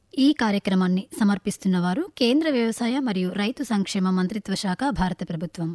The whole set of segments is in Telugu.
ఈ కార్యక్రమాన్ని సమర్పిస్తున్నవారు కేంద్ర వ్యవసాయ మరియు రైతు సంక్షేమ మంత్రిత్వ శాఖ భారత ప్రభుత్వం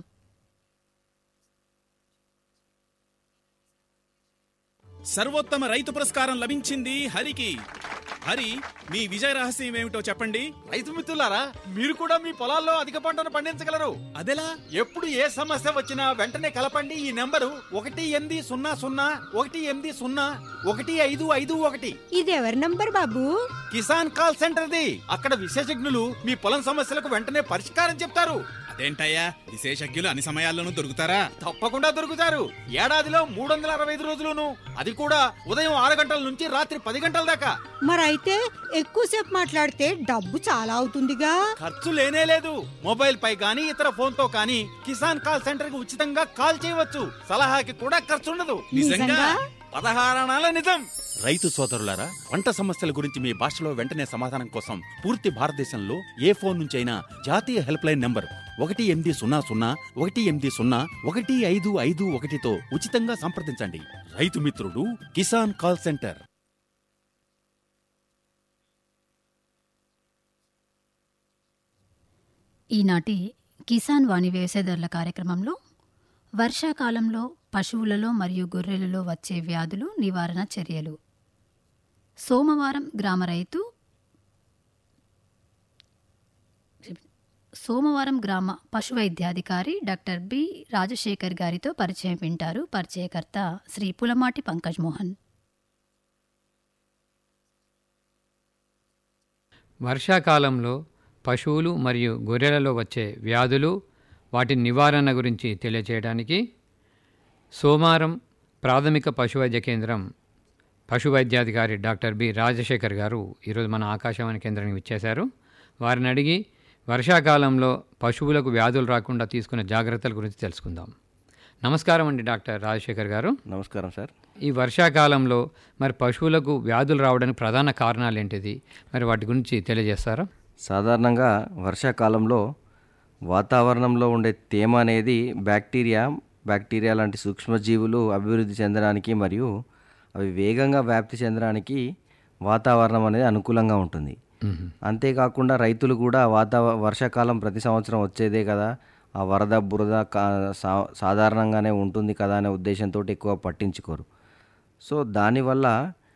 సర్వోత్తమ రైతు పురస్కారం లభించింది హరికి హరి మీ విజయ రహస్యం ఏమిటో చెప్పండి రైతు మిత్రులారా మీరు కూడా మీ పొలాల్లో అధిక పంటను పండించగలరు అదెలా ఎప్పుడు ఏ సమస్య వచ్చినా వెంటనే కలపండి ఈ నెంబరు ఒకటి ఎనిమిది సున్నా సున్నా ఒకటి ఎనిమిది సున్నా ఒకటి ఐదు ఐదు ఒకటి ఇది ఎవరి నంబర్ బాబు కిసాన్ కాల్ సెంటర్ది అక్కడ విశేషజ్ఞులు మీ పొలం సమస్యలకు వెంటనే పరిష్కారం చెప్తారు అదేంటయ్యా విశేషజ్ఞులు అన్ని సమయాల్లోనూ దొరుకుతారా తప్పకుండా దొరుకుతారు ఏడాదిలో మూడు వందల అరవై ఐదు రోజులును అది కూడా ఉదయం ఆరు గంటల నుంచి రాత్రి పది గంటల దాకా మరైతే ఎక్కువసేపు మాట్లాడితే డబ్బు చాలా అవుతుందిగా ఖర్చు లేనే లేదు మొబైల్ పై గానీ ఇతర ఫోన్ తో కానీ కిసాన్ కాల్ సెంటర్ కి ఉచితంగా కాల్ చేయవచ్చు సలహాకి కూడా ఖర్చు ఉండదు నిజంగా? పదహారణాల నిజం రైతు సోదరులారా పంట సమస్యల గురించి మీ భాషలో వెంటనే సమాధానం కోసం పూర్తి భారతదేశంలో ఏ ఫోన్ నుంచి అయినా జాతీయ హెల్ప్ లైన్ నంబర్ ఒకటి ఎనిమిది సున్నా సున్నా ఒకటి ఎనిమిది సున్నా ఒకటి ఐదు ఐదు ఒకటితో ఉచితంగా సంప్రదించండి రైతు మిత్రుడు కిసాన్ కాల్ సెంటర్ ఈనాటి కిసాన్ వాణి వ్యవసాయదారుల కార్యక్రమంలో వర్షాకాలంలో పశువులలో మరియు గొర్రెలలో వచ్చే వ్యాధులు నివారణ చర్యలు సోమవారం గ్రామ రైతు సోమవారం గ్రామ పశు వైద్యాధికారి డాక్టర్ బి రాజశేఖర్ గారితో పరిచయం వింటారు పరిచయకర్త శ్రీ పులమాటి పంకజ్ మోహన్ వర్షాకాలంలో పశువులు మరియు గొర్రెలలో వచ్చే వ్యాధులు వాటి నివారణ గురించి తెలియచేయడానికి సోమవారం ప్రాథమిక పశువైద్య కేంద్రం పశు వైద్యాధికారి డాక్టర్ బి రాజశేఖర్ గారు ఈరోజు మన ఆకాశవాణి కేంద్రానికి ఇచ్చేశారు వారిని అడిగి వర్షాకాలంలో పశువులకు వ్యాధులు రాకుండా తీసుకునే జాగ్రత్తల గురించి తెలుసుకుందాం నమస్కారం అండి డాక్టర్ రాజశేఖర్ గారు నమస్కారం సార్ ఈ వర్షాకాలంలో మరి పశువులకు వ్యాధులు రావడానికి ప్రధాన కారణాలు ఏంటిది మరి వాటి గురించి తెలియజేస్తారా సాధారణంగా వర్షాకాలంలో వాతావరణంలో ఉండే తేమ అనేది బ్యాక్టీరియా బ్యాక్టీరియా లాంటి సూక్ష్మజీవులు అభివృద్ధి చెందడానికి మరియు అవి వేగంగా వ్యాప్తి చెందడానికి వాతావరణం అనేది అనుకూలంగా ఉంటుంది అంతేకాకుండా రైతులు కూడా వాతావ వర్షాకాలం ప్రతి సంవత్సరం వచ్చేదే కదా ఆ వరద బురద కా- సా- సాధారణంగానే ఉంటుంది కదా అనే ఉద్దేశంతో ఎక్కువ పట్టించుకోరు సో దానివల్ల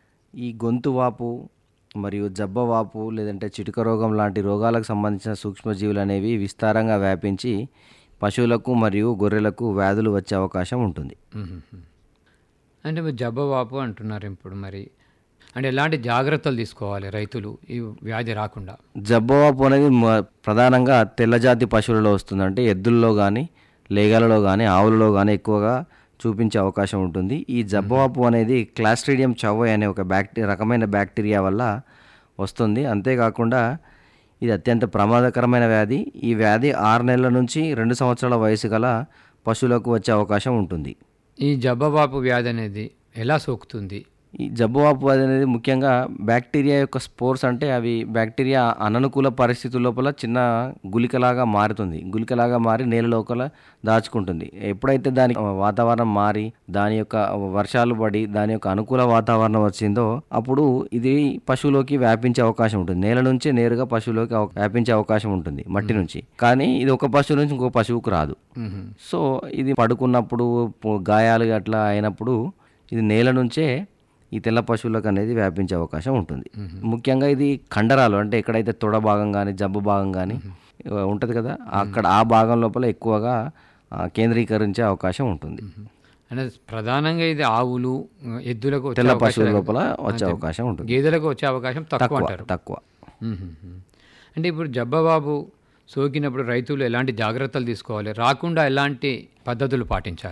ఈ గొంతు వాపు మరియు జబ్బ వాపు లేదంటే చిటుక రోగం లాంటి రోగాలకు సంబంధించిన సూక్ష్మజీవులు అనేవి విస్తారంగా వ్యాపించి పశువులకు మరియు గొర్రెలకు వ్యాధులు వచ్చే అవకాశం ఉంటుంది మ్మ్. అంటే మీరు జబ్బవాపు అంటున్నారు ఇప్పుడు మరి అంటే ఎలాంటి జాగ్రత్తలు తీసుకోవాలి రైతులు ఈ వ్యాధి రాకుండా జబ్బవాపు అనేది మ- ప్రధానంగా తెల్లజాతి పశువులలో వస్తుంది అంటే ఎద్దుల్లో కానీ లేగలలో కానీ ఆవులలో కానీ ఎక్కువగా చూపించే అవకాశం ఉంటుంది ఈ జబ్బవాపు అనేది క్లాస్ట్రీడియం చవ్వై అనే ఒక బ్యాక్టీ రకమైన బ్యాక్టీరియా వల్ల వస్తుంది అంతేకాకుండా ఇది అత్యంత ప్రమాదకరమైన వ్యాధి ఈ వ్యాధి ఆరు నెలల నుంచి రెండు సంవత్సరాల వయసు గల పశువులకు వచ్చే అవకాశం ఉంటుంది ఈ జబ్బవాపు వ్యాధి అనేది ఎలా సోకుతుంది ఈ జబ్బువాపు అనేది ముఖ్యంగా బ్యాక్టీరియా యొక్క స్పోర్స్ అంటే అవి బ్యాక్టీరియా అననుకూల పరిస్థితుల లోపల చిన్న గుళికలాగా మారుతుంది గుళికలాగా మారి నేల లోపల దాచుకుంటుంది ఎప్పుడైతే దాని వాతావరణం మారి దాని యొక్క వర్షాలు పడి దాని యొక్క అనుకూల వాతావరణం వచ్చిందో అప్పుడు ఇది పశువులోకి వ్యాపించే అవకాశం ఉంటుంది నేల నుంచి నేరుగా పశువులోకి అవ- వ్యాపించే అవకాశం ఉంటుంది మట్టి నుంచి కానీ ఇది ఒక పశువు నుంచి ఇంకో పశువుకు రాదు మ్మ్. సో ఇది పడుకున్నప్పుడు పు- గాయాలు అట్లా అయినప్పుడు ఇది నేల నుంచే ఈ తెల్ల పశువులకు అనేది వ్యాపించే అవకాశం ఉంటుంది ముఖ్యంగా ఇది కండరాలు అంటే ఎక్కడైతే తొడ భాగం కానీ జబ్బు భాగం కానీ ఉంటుంది కదా అక్కడ ఆ భాగం లోపల ఎక్కువగా ఆ, కేంద్రీకరించే అవకాశం ఉంటుంది అంటే ప్రధానంగా ఇది ఆవులు ఎద్దులకు వచ్చే తెల్ల అవకాశాలు- పశువుల లోపల వచ్చే అంతే. అవకాశం ఉంటుంది గేదెలకు వచ్చే అవకాశం తక్కువ తక్కువ అంటారు తక్కువ మ్మ్. అంటే ఇప్పుడు జబ్బబాబు సోకినప్పుడు రైతులు ఎలాంటి జాగ్రత్తలు తీసుకోవాలి రాకుండా ఎలాంటి పద్ధతులు పాటించాలి